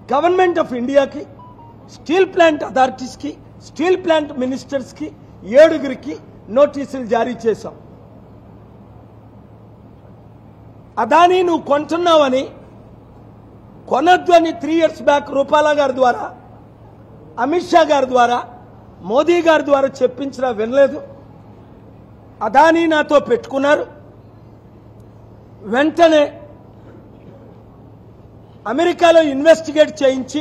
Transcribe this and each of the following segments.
government of ఇండియాకి steel plant అథారిటీస్కి steel plant మినిస్టర్స్కి ఏడుగురికి నోటీసులు జారీ చేశాం అదాని నువ్వు కొంటున్నావని కొనద్దు అని త్రీ ఇయర్స్ బ్యాక్ రూపాలా గారి ద్వారా అమిత్ షా గారి ద్వారా మోదీ గారి ద్వారా చెప్పించినా వినలేదు అదాని నాతో పెట్టుకున్నారు వెంటనే అమెరికాలో ఇన్వెస్టిగేట్ చేయించి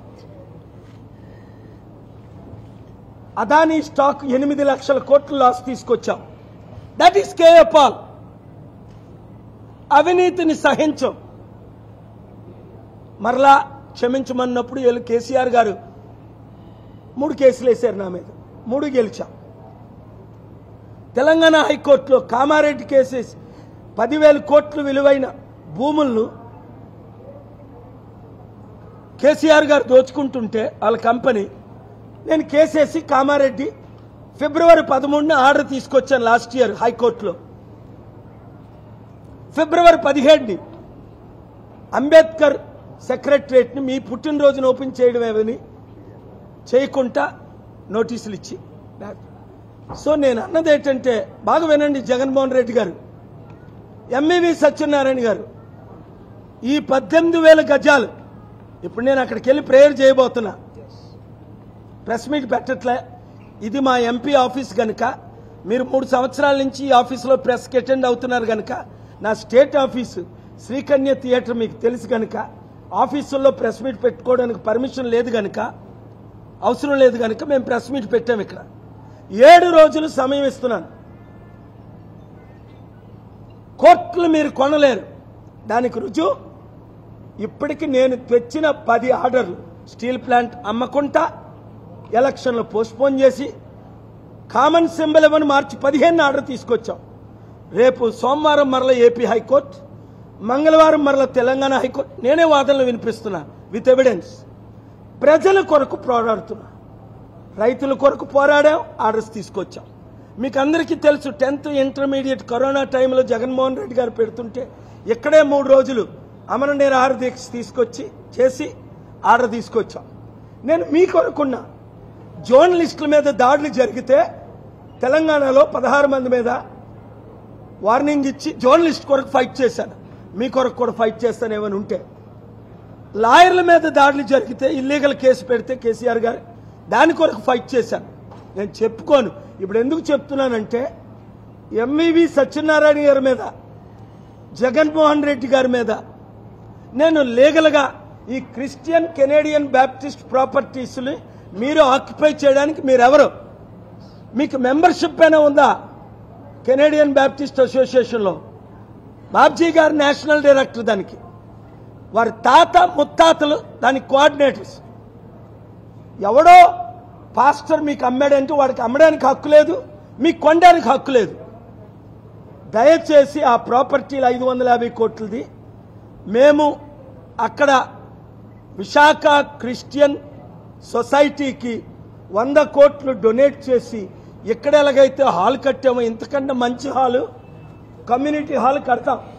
అదానీ స్టాక్ ఎనిమిది లక్షల కోట్ల లాస్ తీసుకొచ్చాం దట్ ఈస్ కేఏ పాల్ అవినీతిని సహించం మరలా క్షమించమన్నప్పుడు వీళ్ళు కేసీఆర్ గారు మూడు కేసులు వేశారు నా మీద మూడు గెలిచాం తెలంగాణ హైకోర్టులో కామారెడ్డి కేసెస్ పదివేల కోట్లు విలువైన భూములను కేసీఆర్ గారు దోచుకుంటుంటే వాళ్ళ కంపెనీ నేను కేసేసి కామారెడ్డి ఫిబ్రవరి పదమూడున ఆర్డర్ తీసుకొచ్చాను లాస్ట్ ఇయర్ హైకోర్టులో ఫిబ్రవరి పదిహేడుని అంబేద్కర్ సెక్రటరేట్ని మీ పుట్టినరోజున ఓపెన్ చేయడమేమని చేయకుండా నోటీసులు ఇచ్చి సో నేను అన్నది ఏంటంటే బాగా వినండి జగన్మోహన్ రెడ్డి గారు ఎంఈవి సత్యనారాయణ గారు ఈ పద్దెనిమిది వేల గజాలు ఇప్పుడు నేను అక్కడికి వెళ్ళి ప్రేయర్ చేయబోతున్నా ప్రెస్ మీట్ పెట్టట్లే ఇది మా ఎంపీ ఆఫీస్ గనుక మీరు మూడు సంవత్సరాల నుంచి ఈ ఆఫీసులో ప్రెస్కి అటెండ్ అవుతున్నారు గనుక నా స్టేట్ ఆఫీసు శ్రీకన్య థియేటర్ మీకు తెలుసు గనుక ఆఫీసుల్లో ప్రెస్ మీట్ పెట్టుకోవడానికి పర్మిషన్ లేదు గనుక అవసరం లేదు గనుక మేము ప్రెస్ మీట్ పెట్టాం ఇక్కడ ఏడు రోజులు సమయం ఇస్తున్నాను కోర్టులు మీరు కొనలేరు దానికి రుజువు ఇప్పటికి నేను తెచ్చిన పది ఆర్డర్లు స్టీల్ ప్లాంట్ అమ్మకుంటా ఎలక్షన్లు పోస్ట్పోన్ చేసి కామన్ సింబల్ ఇవ్వని మార్చి పదిహేను ఆర్డర్ తీసుకొచ్చాం రేపు సోమవారం మరల ఏపీ హైకోర్టు మంగళవారం మరల తెలంగాణ హైకోర్టు నేనే వాదనలు వినిపిస్తున్నా విత్ ఎవిడెన్స్ ప్రజల కొరకు పోరాడుతున్నా రైతుల కొరకు పోరాడాం ఆర్డర్స్ తీసుకొచ్చాం మీకు అందరికీ తెలుసు టెన్త్ ఇంటర్మీడియట్ కరోనా టైంలో జగన్మోహన్ రెడ్డి గారు పెడుతుంటే ఇక్కడే మూడు రోజులు అమర నిరాహార దీక్ష తీసుకొచ్చి చేసి ఆర్డర్ తీసుకొచ్చాం నేను మీ కొరకున్నా జర్నలిస్టుల మీద దాడులు జరిగితే తెలంగాణలో పదహారు మంది మీద వార్నింగ్ ఇచ్చి జర్నలిస్ట్ కొరకు ఫైట్ చేశాను మీ కొరకు కూడా ఫైట్ చేస్తాను ఏమైనా ఉంటే లాయర్ల మీద దాడులు జరిగితే ఇల్లీగల్ కేసు పెడితే కేసీఆర్ గారు దాని కొరకు ఫైట్ చేశాను నేను చెప్పుకోను ఇప్పుడు ఎందుకు చెప్తున్నానంటే ఎంఈవి సత్యనారాయణ గారి మీద జగన్మోహన్ రెడ్డి గారి మీద నేను లీగల్గా ఈ క్రిస్టియన్ కెనేడియన్ బ్యాప్టిస్ట్ ప్రాపర్టీస్ని మీరు ఆక్యుపై చేయడానికి మీరెవరు మీకు మెంబర్షిప్ అయినా ఉందా కెనేడియన్ బ్యాప్టిస్ట్ అసోసియేషన్లో బాబ్జీ గారు నేషనల్ డైరెక్టర్ దానికి వారి తాత ముత్తాతలు దానికి కోఆర్డినేటర్స్ ఎవడో పాస్టర్ మీకు అమ్మాడంటే వాడికి అమ్మడానికి హక్కు లేదు మీకు కొనడానికి హక్కు లేదు దయచేసి ఆ ప్రాపర్టీలు ఐదు వందల యాభై కోట్లది మేము అక్కడ విశాఖ క్రిస్టియన్ సొసైటీకి వంద కోట్లు డొనేట్ చేసి ఇక్కడ ఎలాగైతే హాల్ కట్టామో ఇంతకన్నా మంచి హాలు కమ్యూనిటీ హాల్ కడతాం